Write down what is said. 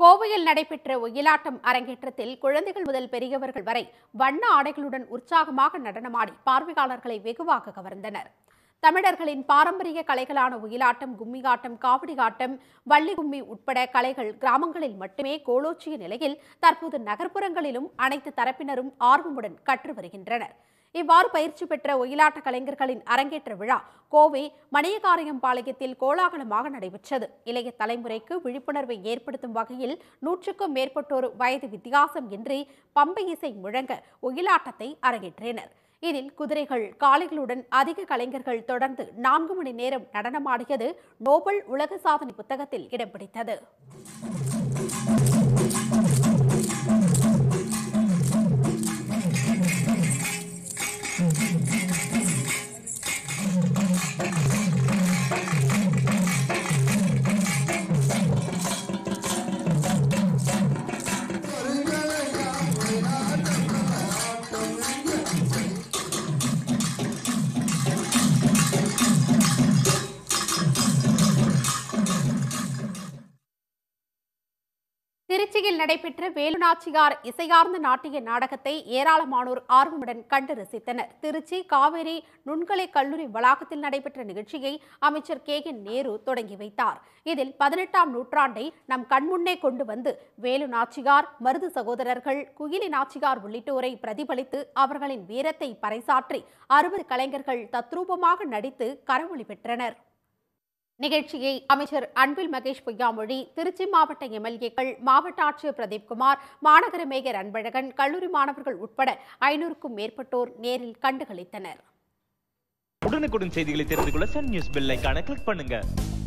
கோவையில் நடைபெற்ற ஒயிலாட்டம் அரங்கேற்றத்தில் குழந்தைகள் முதல் பெரியவர்கள் வரை வண்ண ஆடைகளுடன் உற்சாகமாக நடனமாடி பார்வையாளர்களை வெகுவாக கவர்ந்தனர் தமிழர்களின் பாரம்பரிய கலைகளான ஒயிலாட்டம் கும்மியாட்டம் காவடி ஆட்டம் வள்ளி கும்மி உட்பட கலைகள் கிராமங்களில் மட்டுமே கோலோச்சிய நிலையில் தற்போது நகர்ப்புறங்களிலும் அனைத்து தரப்பினரும் ஆர்வமுடன் கற்று வருகின்றனர் இவ்வாறு பயிற்சி பெற்ற ஒயிலாட்ட கலைஞர்களின் அரங்கேற்ற விழா கோவை மணியகாரியம்பாளையத்தில் கோலாகலமாக நடைபெற்றது இளைய தலைமுறைக்கு விழிப்புணர்வை ஏற்படுத்தும் வகையில் நூற்றுக்கும் மேற்பட்டோர் வயது வித்தியாசம் இன்றி பம்பை இசை முழங்க ஒயிலாட்டத்தை அரங்கேற்றினர் இதில் குதிரைகள் காளைகளுடன் அதிக கலைஞர்கள் தொடர்ந்து நான்கு மணி நேரம் நடனமாடியது நோபல் உலக சாதனை புத்தகத்தில் இடம் பிடித்தது திருச்சியில் நடைபெற்ற வேலுநாச்சியார் இசையார்ந்த நாட்டிய நாடகத்தை ஏராளமானோர் ஆர்வமுடன் கண்டு ரசித்தனர் திருச்சி காவேரி நுண்கலை கல்லூரி வளாகத்தில் நடைபெற்ற நிகழ்ச்சியை அமைச்சர் கே என் நேரு தொடங்கி வைத்தார் இதில் பதினெட்டாம் நூற்றாண்டை நம் கண்முன்னே கொண்டு வந்து வேலு நாச்சியார் மருது சகோதரர்கள் குயிலி நாச்சியார் உள்ளிட்டோரை பிரதிபலித்து அவர்களின் வீரத்தை பறைசாற்றி அறுபது கலைஞர்கள் தத்ரூபமாக நடித்து கரவொலி பெற்றனர் நிகழ்ச்சியை அமைச்சர் அன்பில் மகேஷ் பொய்யாமொழி திருச்சி மாவட்ட எம்எல்ஏக்கள் மாவட்ட ஆட்சியர் பிரதீப்குமார் மாநகர மேயர் அன்பழகன் கல்லூரி மாணவர்கள் உட்பட ஐநூறுக்கும் மேற்பட்டோர் நேரில் கண்டுகளித்தனர் உடனுக்குடன் செய்திகளை தெரிந்து கொள்ள சன் நியூஸ் பெல் ஐகானை கிளிக் பண்ணுங்க